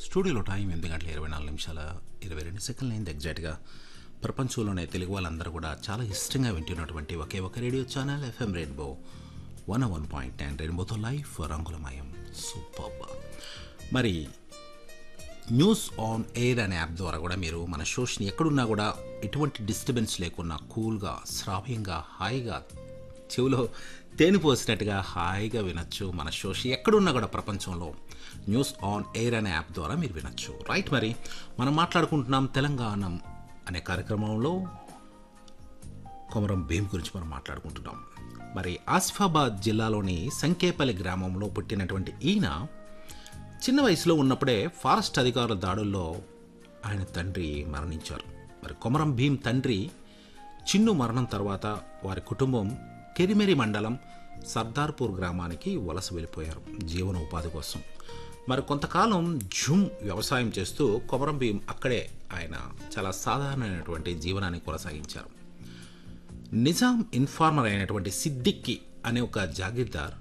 స్టూడియోలో టైం ఎనిమిది గంటల ఇరవై నాలుగు నిమిషాల ఇరవై రెండు సెకండ్లు అయింది ఎగ్జాక్ట్గా ప్రపంచంలోనే తెలుగు వాళ్ళందరూ కూడా చాలా ఇష్టంగా వింటున్నటువంటి ఒకే ఒక radio channel FM Rainbow one one point nine రెయిన్బోతో లైఫ్ రంగులమయం సూపర్ మరి న్యూస్ ఆన్ ఎయిర్ అనే యాప్ ద్వారా కూడా మీరు మన షోస్ని ఎక్కడున్నా కూడా ఎటువంటి డిస్టర్బెన్స్ లేకుండా కూల్గా శ్రావ్యంగా హాయిగా చెవిలో తేనె పోసినట్టుగా హాయిగా వినొచ్చు మన షోస్ ఎక్కడున్నా కూడా ప్రపంచంలో న్యూస్ ఆన్ ఎయిర్ అనే యాప్ ద్వారా మీరు వినొచ్చు రైట్ మరి మనం మాట్లాడుకుంటున్నాం తెలంగాణ అనే కార్యక్రమంలో కొమరం భీమ్ గురించి మనం మాట్లాడుకుంటున్నాం మరి ఆసిఫాబాద్ జిల్లాలోని సంకేపల్లి గ్రామంలో పుట్టినటువంటి ఈయన చిన్న వయసులో ఉన్నప్పుడే ఫారెస్ట్ అధికారుల దాడుల్లో ఆయన తండ్రి మరణించారు మరి కొమరం భీం తండ్రి చిన్ను మరణం తర్వాత వారి కుటుంబం కెరిమెరి మండలం సర్దార్పూర్ గ్రామానికి వలస వెళ్ళిపోయారు జీవన ఉపాధి కోసం మరి కొంతకాలం జుమ్ వ్యవసాయం చేస్తూ కొమరం భీం అక్కడే ఆయన చాలా సాధారణమైనటువంటి జీవనాన్ని కొనసాగించారు నిజాం ఇన్ఫార్మర్ అయినటువంటి సిద్దిక్కి అనే ఒక జాగీర్దార్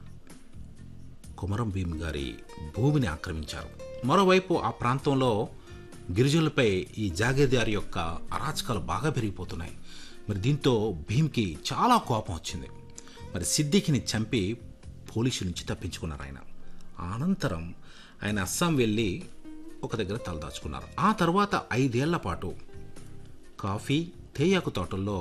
కొమరం భీమ్ గారి భూమిని ఆక్రమించారు మరోవైపు ఆ ప్రాంతంలో గిరిజనులపై ఈ జాగీర్దారి యొక్క అరాచకాలు బాగా పెరిగిపోతున్నాయి మరి దీంతో భీమ్కి చాలా కోపం వచ్చింది మరి సిద్దికిని చంపి పోలీసుల నుంచి తప్పించుకున్నారు ఆయన అనంతరం ఆయన అస్సాం వెళ్ళి ఒక దగ్గర తలదాచుకున్నారు ఆ తర్వాత ఐదేళ్ల పాటు కాఫీ తేయాకు తోటల్లో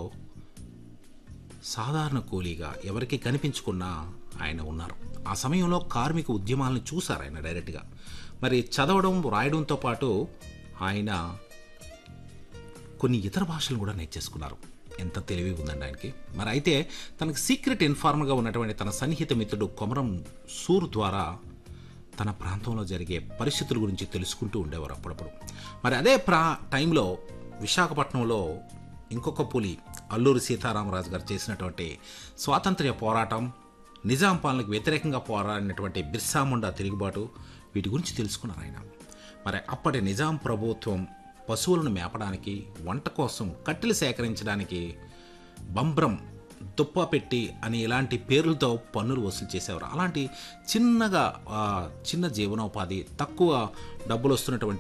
సాధారణ కూలీగా ఎవరికి కనిపించుకున్నా ఆయన ఉన్నారు ఆ సమయంలో కార్మిక ఉద్యమాలను చూశారు ఆయన డైరెక్ట్గా మరి చదవడం రాయడంతో పాటు ఆయన కొన్ని ఇతర భాషలు కూడా నేర్చేసుకున్నారు ఎంత తెలివి ఉందండి ఆయనకి మరి అయితే తనకు సీక్రెట్ ఇన్ఫార్మర్గా ఉన్నటువంటి తన సన్నిహిత మిత్రుడు కొమరం సూర్ ద్వారా తన ప్రాంతంలో జరిగే పరిస్థితుల గురించి తెలుసుకుంటూ ఉండేవారు అప్పుడప్పుడు మరి అదే ప్రా టైంలో విశాఖపట్నంలో ఇంకొక పులి అల్లూరి సీతారామరాజు గారు చేసినటువంటి స్వాతంత్ర్య పోరాటం నిజాం పాలనకు వ్యతిరేకంగా పోరాడినటువంటి బిర్సా ముండా తిరుగుబాటు వీటి గురించి తెలుసుకున్నారు ఆయన మరి అప్పటి నిజాం ప్రభుత్వం పశువులను మేపడానికి వంట కోసం కట్టెలు సేకరించడానికి బంబ్రం దుప్ప పెట్టి అని ఇలాంటి పేర్లతో పన్నులు వసూలు చేసేవారు అలాంటి చిన్నగా ఆ, చిన్న జీవనోపాధి తక్కువ డబ్బులు వస్తున్నటువంటి